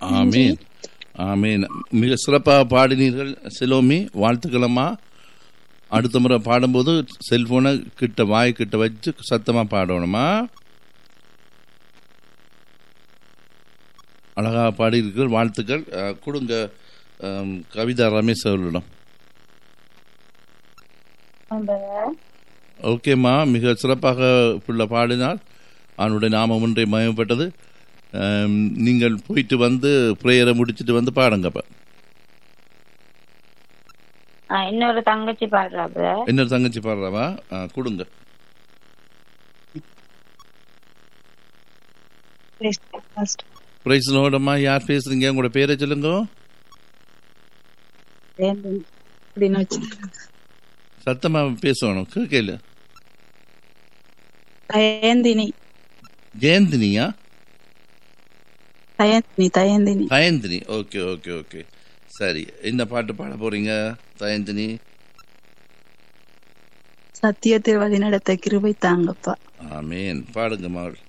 ஆமீன் ஆமீன் மிக சிறப்பாக பாடினீர்கள் சிலோமி வாழ்த்துக்களம்மா அடுத்த முறை பாடும்போது செல்போனை கிட்ட வாய் கிட்ட வச்சு சத்தமா பாடணுமா அழகா பாடியிருக்கீர்கள் வாழ்த்துக்கள் அஹ், கொடுங்க அம், கவிதா ரமேஷ் அவர்களிடம் ஓகேம்மா மிக சிறப்பாக பிள்ளை பாடினார் அவனுடைய நாமம் ஒன்றை மயப்பட்டது அம், நீங்கள் போயிட்டு வந்து ப்ரேயரை முடிச்சிட்டு வந்து பாடுங்க அப்ப ஆ, இன்னொரு தங்கச்சி பாடுறா பிரதர் இன்னொரு தங்கச்சி பாடுறாவா ஆ, கொடுங்க பிரைஸ் லோடம்மா யார் பேசுறீங்க உங்களோட பேரை சொல்லுங்க அப்படின்னு வச்சு சத்தமா பேசணும் கேட்கல தயந்தினி ஜெயந்தினியா Dayanthini Dayanthini Dayanthini okay okay okay சரி என்ன பாட்டு பாட போறீங்க தயந்தினி சத்தியத்தில் வழி நடத்த கிருபை தாங்கப்பா ஆமேன் பாடுங்க மகள்